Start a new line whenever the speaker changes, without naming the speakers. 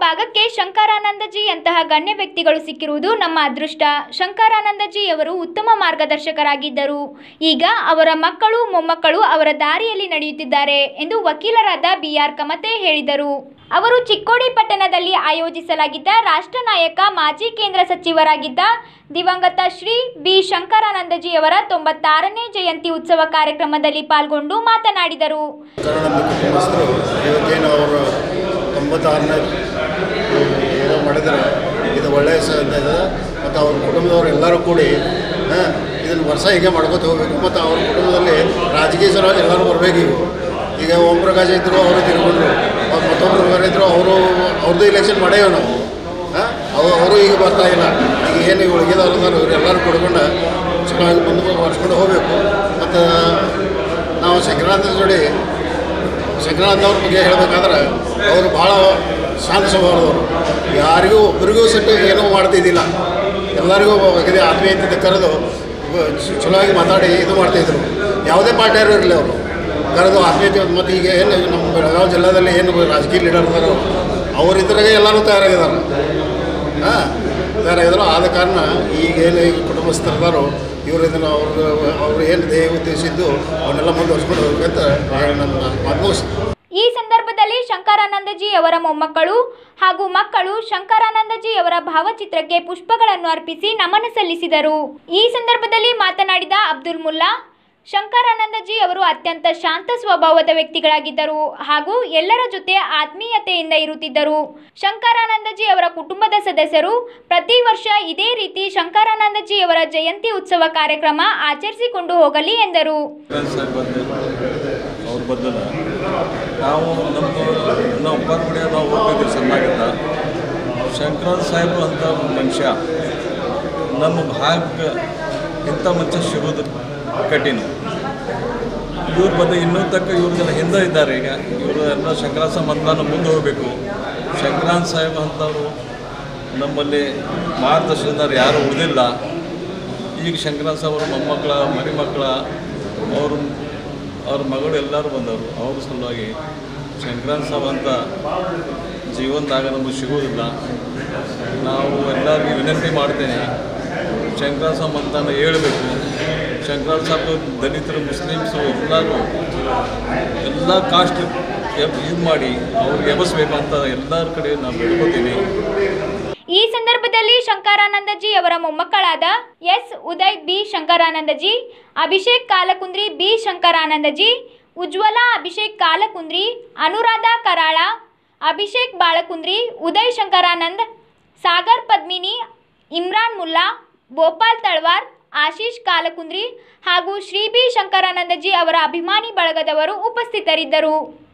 ಭಾಗಕ್ಕೆ ಶಂಕರಾನಂದಜಿಯಂತಹ ಗಣ್ಯ ವ್ಯಕ್ತಿಗಳು ಸಿಕ್ಕಿರುವುದು ನಮ್ಮ ಅದೃಷ್ಟ ಶಂಕರಾನಂದಜಿಯವರು ಉತ್ತಮ ಮಾರ್ಗದರ್ಶಕರಾಗಿದ್ದರು ಈಗ ಅವರ ಮಕ್ಕಳು ಮೊಮ್ಮಕ್ಕಳು ಅವರ ದಾರಿಯಲ್ಲಿ ನಡೆಯುತ್ತಿದ್ದಾರೆ ಎಂದು ವಕೀಲರಾದ ಬಿಆರ್ ಕಮತೆ ಹೇಳಿದರು ಅವರು ಚಿಕ್ಕೋಡಿ ಪಟ್ಟಣದಲ್ಲಿ ಆಯೋಜಿಸಲಾಗಿದ್ದ ರಾಷ್ಟ್ರ ನಾಯಕ ಮಾಜಿ ಕೇಂದ್ರ ಸಚಿವರಾಗಿದ್ದ ದಿವಂಗತ ಶ್ರೀ ಬಿ ಶಂಕರಾನಂದಜಿಯವರ ತೊಂಬತ್ತಾರನೇ ಜಯಂತಿ ಉತ್ಸವ ಕಾರ್ಯಕ್ರಮದಲ್ಲಿ ಪಾಲ್ಗೊಂಡು ಮಾತನಾಡಿದರು
ಕನ್ನಡ ಕುಟುಂಬಸ್ಥರು ಇವತ್ತೇನು ಅವರು ತೊಂಬತ್ತಾರನೇ ಏನೋ ಮಾಡಿದರೆ ಇದು ಒಳ್ಳೆಯ ಸಾಧ್ಯ ಇದೆ ಮತ್ತು ಅವ್ರ ಕುಟುಂಬದವ್ರು ಎಲ್ಲರೂ ಕೂಡಿ ಇದನ್ನು ವರ್ಷ ಹೀಗೆ ಮಾಡ್ಕೊತ ಹೋಗ್ಬೇಕು ಮತ್ತು ಅವ್ರ ಕುಟುಂಬದಲ್ಲಿ ರಾಜಕೀಯ ಸಲುವಾಗಿ ಎಲ್ಲರೂ ಬರಬೇಕು ಈಗ ಈಗ ಓಂ ಪ್ರಕಾಶ್ ಇದ್ದರು ಅವರು ತಿರ್ಕೊಂಡ್ರು ಅವ್ರು ಮತ್ತೊಬ್ಬರು ಬೇರೆ ಇದ್ದರು ಅವರು ಅವ್ರದ್ದು ಇಲೆಕ್ಷನ್ ಮಾಡೇವು ನಾವು ಹಾಂ ಅವು ಅವರು ಈಗ ಬರ್ತಾ ಇಲ್ಲ ಈಗ ಏನು ಉಳಿಗಿದವ್ರು ಇದ್ದಾರೆ ಇವರೆಲ್ಲರೂ ಕೊಡ್ಕೊಂಡು ಚೆನ್ನಾಗಿ ಮುಂದೆ ಬರ್ಸ್ಕೊಂಡು ಹೋಗಬೇಕು ಮತ್ತು ನಾವು ಸಂಕ್ರಾಂತಿ ಜೋಡಿ ಸಂಕ್ರಾಂತಿ ಅವ್ರ ಬಗ್ಗೆ ಹೇಳಬೇಕಾದ್ರೆ ಅವರು ಭಾಳ ಶಾಂತ ಸ್ವಭಾವದವರು ಯಾರಿಗೂ ಒಬ್ಬರಿಗೂ ಸಿಟ್ಟು ಏನೂ ಮಾಡ್ತಿದ್ದಿಲ್ಲ ಎಲ್ಲರಿಗೂ ಅಗದಿ ಆತ್ಮೀಯತೆ ಕರೆದು ಚ- ಚಲೋವಾಗಿ ಮಾತಾಡಿ ಇದು ಮಾಡ್ತಾಯಿದ್ರು ಯಾವುದೇ ಪಾರ್ಟಿಯವರು ಇರಲಿ ಅವರು ಕರೆದು ಆತ್ಮೀಯತೆ ಮತ್ತು ಈಗ ಏನು ನಮ್ಮ ಬೆಳಗಾವಿ ಜಿಲ್ಲಾದಲ್ಲಿ ಏನು ರಾಜಕೀಯ ಲೀಡರ್ ಇದ್ದಾರೋ ಅವರಿದ್ರಾಗೆ ಎಲ್ಲರೂ ತಯಾರಾಗಿದ್ದಾರೆ ಹಾಂ ತಯಾರಾಗಿದ್ರು ಆದ ಕಾರಣ ಈಗ ಏನು ಈಗ ಕುಟುಂಬಸ್ಥರಿದ್ದಾರೋ ಇವರು ಇದನ್ನು ಅವ್ರದ್ದು ಅವರು ಏನು ಧ್ಯೇಯ ಉದ್ದೇಶಿದ್ದು ಅವನ್ನೆಲ್ಲ ಮುಂದುವರ್ಸ್ಕೊಂಡು ಹೋಗ್ಬೇಕಂತ ಹೇಳಿ ನನ್ನ ಮಾತು ಮುಗಿಸ್ತೀನಿ.
ಈ ಸಂದರ್ಭದಲ್ಲಿ ಶಂಕರಾನಂದಜಿ ಅವರ ಮೊಮ್ಮಕ್ಕಳು ಹಾಗೂ ಮಕ್ಕಳು ಶಂಕರಾನಂದಜಿ ಅವರ ಭಾವಚಿತ್ರಕ್ಕೆ ಪುಷ್ಪಗಳನ್ನು ಅರ್ಪಿಸಿ ನಮನ ಸಲ್ಲಿಸಿದರು ಈ ಸಂದರ್ಭದಲ್ಲಿ ಮಾತನಾಡಿದ ಅಬ್ದುಲ್ ಮುಲ್ಲಾ ಶಂಕರಾನಂದಜಿ ಅವರು ಅತ್ಯಂತ ಶಾಂತ ಸ್ವಭಾವದ ವ್ಯಕ್ತಿಗಳಾಗಿದ್ದರು ಹಾಗೂ ಎಲ್ಲರ ಜೊತೆ ಆತ್ಮೀಯತೆಯಿಂದ ಇರುತ್ತಿದ್ದರು ಶಂಕರಾನಂದಜಿ ಅವರ ಕುಟುಂಬದ ಸದಸ್ಯರು ಪ್ರತಿ ವರ್ಷ ಇದೇ ರೀತಿ ಶಂಕರಾನಂದಜಿ ಅವರ ಜಯಂತಿ ಉತ್ಸವ ಕಾರ್ಯಕ್ರಮ ಆಚರಿಸಿಕೊಂಡು ಹೋಗಲಿ ಎಂದರು
ಸಾಹೇಬ್ ಬಂದು ಅವ್ರ ಬದಲ ನಾವು ನಮ್ಮದು ನಾವು ಹೊರಗಡೆ ನಾವು ಹೋಗ್ತಿದ್ವಿ ಸಣ್ಣಾಗಿದ್ದ ಶಂಕರಾಜ್ ಸಾಹೇಬರು ಅಂತ ಮನುಷ್ಯ ನಮ್ಮ ಭಾಗಕ್ಕೆ ಇಂಥ ಮನುಷ್ಯ ಸಿಗೋದು ಕಠಿಣ ಇವ್ರು ಬಂದು ಇನ್ನೂ ತಕ್ಕ ಇವ್ರಿಗೆಲ್ಲ ಹಿಂದೆ ಇದ್ದಾರೆ ಈಗ ಇವರು ಎಲ್ಲ ಶಂಕರಾಜ ಮತದಾನ ಮುಂದೆ ಹೋಗಬೇಕು ಶಂಕರಾಜ್ ಸಾಹೇಬ್ ಅಂತವರು ನಮ್ಮಲ್ಲಿ ಮಾರ್ಗದರ್ಶನದವ್ರು ಯಾರೂ ಉಳಿದಿಲ್ಲ ಈಗ ಶಂಕರಾಜ ಸಾಹೇಬರು ಮೊಮ್ಮಕ್ಕಳ ಮರಿ ಮಕ್ಕಳ ಅವರು ಅವ್ರ ಮಗಳು ಎಲ್ಲರೂ ಬಂದವರು ಅವ್ರ ಸಲುವಾಗಿ ಶಂಕರಾಜ ಸಾಹೇಬ್ ಅಂತ ಜೀವನದಾಗ ನಮಗೆ ಸಿಗೋದಿಲ್ಲ ನಾವು ಎಲ್ಲರಿಗೂ ವಿನಂತಿ ಮಾಡ್ತೇನೆ ಶಂಕರಾಜ ಸಾಹೇಬ್ ಅಂತ ಹೇಳಬೇಕು ಶಂಕರಾಜ ಸಾಹೇಬ್ ದಲಿತರು ಮುಸ್ಲಿಮ್ಸು ಎಲ್ಲರೂ ಎಲ್ಲ ಕಾಸ್ಟ್ ಇದು ಮಾಡಿ ಅವ್ರಿಗೆ ಎಬಸ್ಬೇಕು ಅಂತ ಎಲ್ಲರ ಕಡೆ ನಾನು ಬೇಡ್ಕೋತೀನಿ
ಈ ಸಂದರ್ಭದಲ್ಲಿ ಶಂಕರಾನಂದಜಿ ಅವರ ಮೊಮ್ಮಕ್ಕಳಾದ S Uday B Shankaranandaji Abhishek Kalakundri B Shankaranandaji Ujwala Abhishek Kalakundri Anuradha Karala Abhishek ಬಾಳಕುಂದ್ರಿ Uday Shankaranand Sagar Padmini Imran Mulla Gopal Talwar Ashish ಕಾಲಕುಂದ್ರಿ ಹಾಗೂ ಶ್ರೀ ಬಿ ಶಂಕರಾನಂದಜಿ ಅವರ ಅಭಿಮಾನಿ ಬಳಗದವರು ಉಪಸ್ಥಿತರಿದ್ದರು